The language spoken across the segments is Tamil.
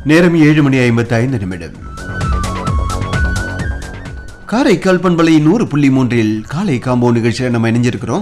நேரம் ஏழு மணி ஐம்பத்தி ஐந்து நிமிடம் காரைக்கால் பண்பலை நூறு புள்ளி மூன்றில் காலை காம்போ நிகழ்ச்சியில் நம்ம இணைஞ்சிருக்கிறோம்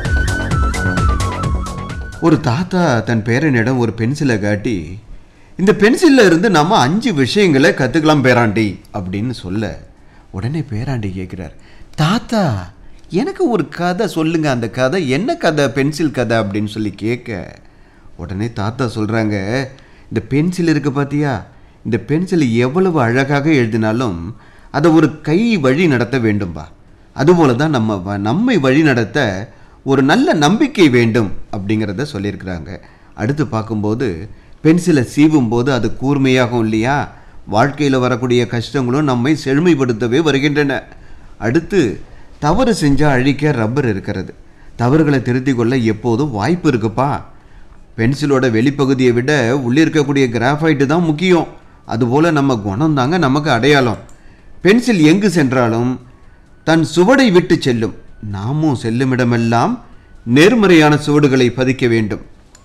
ஒரு தாத்தா தன் பேரனிடம் ஒரு பென்சிலை காட்டி இந்த பென்சில்ல இருந்து நம்ம அஞ்சு விஷயங்களை கற்றுக்கலாம் பேராண்டி அப்படின்னு சொல்ல உடனே பேராண்டி கேட்குறார் தாத்தா எனக்கு ஒரு கதை சொல்லுங்க அந்த கதை என்ன கதை பென்சில் கதை அப்படின்னு சொல்லி கேட்க உடனே தாத்தா சொல்கிறாங்க இந்த பென்சில் இருக்கு பார்த்தியா இந்த பென்சில் எவ்வளவு அழகாக எழுதினாலும் அதை ஒரு கை வழி நடத்த வேண்டும்பா அதுபோல தான் நம்ம வ- நம்மை வழி நடத்த ஒரு நல்ல நம்பிக்கை வேண்டும் அப்படிங்கிறத சொல்லியிருக்கிறாங்க அடுத்து பார்க்கும்போது பென்சிலை சீவும் போது அது கூர்மையாகும் இல்லையா வாழ்க்கையில் வரக்கூடிய கஷ்டங்களும் நம்மை செழுமைப்படுத்தவே வருகின்றன அடுத்து தவறு செஞ்சால் அழிக்க ரப்பர் இருக்கிறது தவறுகளை திருத்திக் கொள்ள எப்போதும் வாய்ப்பு இருக்குப்பா பென்சிலோட வெளிப்பகுதியை விட உள்ளே இருக்கக்கூடிய கிராஃபைட்டு தான் முக்கியம் அதுபோல் நம்ம குணம் தாங்க நமக்கு அடையாளம் பென்சில் எங்கு சென்றாலும் தன் சுவடை விட்டு செல்லும் நாமும் செல்லுமிடமெல்லாம் நேர்மறையான சுவடுகளை பதிக்க வேண்டும்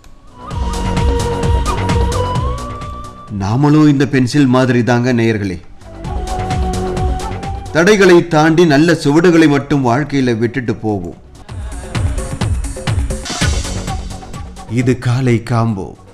நாமளும் இந்த பென்சில் மாதிரி தாங்க நேயர்களே தடைகளை தாண்டி நல்ல சுவடுகளை மட்டும் வாழ்க்கையில விட்டுட்டு போவோம் இது காலை காம்போ